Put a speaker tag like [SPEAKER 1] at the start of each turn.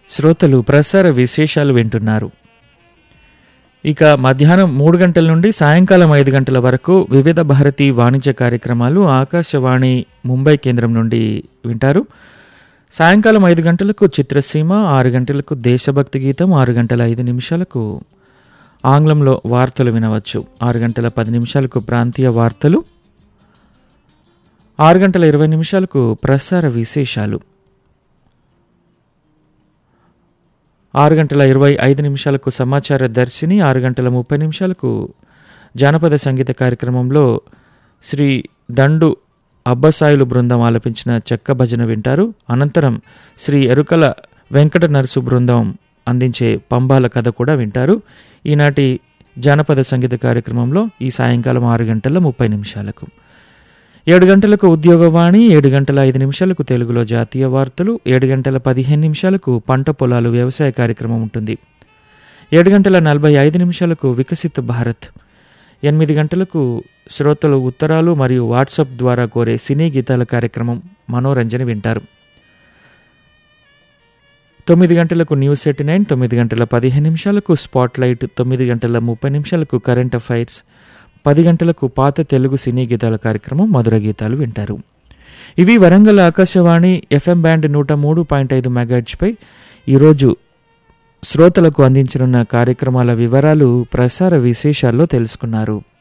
[SPEAKER 1] శ్రోతలు ప్రసార విశేషాలు వింటున్నారు ఇక మధ్యాహ్నం మూడు గంటల నుండి సాయంకాలం ఐదు గంటల వరకు వివిధ భారతి వాణిజ్య కార్యక్రమాలు ఆకాశవాణి ముంబై కేంద్రం నుండి వింటారు సాయంకాలం ఐదు గంటలకు చిత్రసీమ ఆరు గంటలకు దేశభక్తి గీతం ఆరు గంటల ఐదు నిమిషాలకు ఆంగ్లంలో వార్తలు వినవచ్చు ఆరు గంటల పది నిమిషాలకు ప్రాంతీయ వార్తలు ఆరు గంటల ఇరవై నిమిషాలకు ప్రసార విశేషాలు ఆరు గంటల ఇరవై ఐదు నిమిషాలకు సమాచార దర్శిని ఆరు గంటల ముప్పై నిమిషాలకు జానపద సంగీత కార్యక్రమంలో శ్రీ దండు అబ్బసాయులు బృందం ఆలపించిన చెక్క భజన వింటారు అనంతరం శ్రీ ఎరుకల వెంకట నరసు బృందం అందించే పంబాల కథ కూడా వింటారు ఈనాటి జానపద సంగీత కార్యక్రమంలో ఈ సాయంకాలం ఆరు గంటల ముప్పై నిమిషాలకు ఏడు గంటలకు ఉద్యోగవాణి ఏడు గంటల ఐదు నిమిషాలకు తెలుగులో జాతీయ వార్తలు ఏడు గంటల పదిహేను నిమిషాలకు పంట పొలాలు వ్యవసాయ కార్యక్రమం ఉంటుంది ఏడు గంటల నలభై ఐదు నిమిషాలకు వికసిత్ భారత్ ఎనిమిది గంటలకు శ్రోతలు ఉత్తరాలు మరియు వాట్సాప్ ద్వారా కోరే సినీ గీతాల కార్యక్రమం మనోరంజన వింటారు తొమ్మిది గంటలకు న్యూస్ ఎయిటీ నైన్ తొమ్మిది గంటల పదిహేను నిమిషాలకు స్పాట్ లైట్ తొమ్మిది గంటల ముప్పై నిమిషాలకు కరెంట్ అఫైర్స్ పది గంటలకు పాత తెలుగు సినీ గీతాల కార్యక్రమం మధుర గీతాలు వింటారు ఇవి వరంగల్ ఆకాశవాణి ఎఫ్ఎం బ్యాండ్ నూట మూడు పాయింట్ ఐదు మెగాహెచ్పై ఈరోజు శ్రోతలకు అందించనున్న కార్యక్రమాల వివరాలు ప్రసార విశేషాల్లో తెలుసుకున్నారు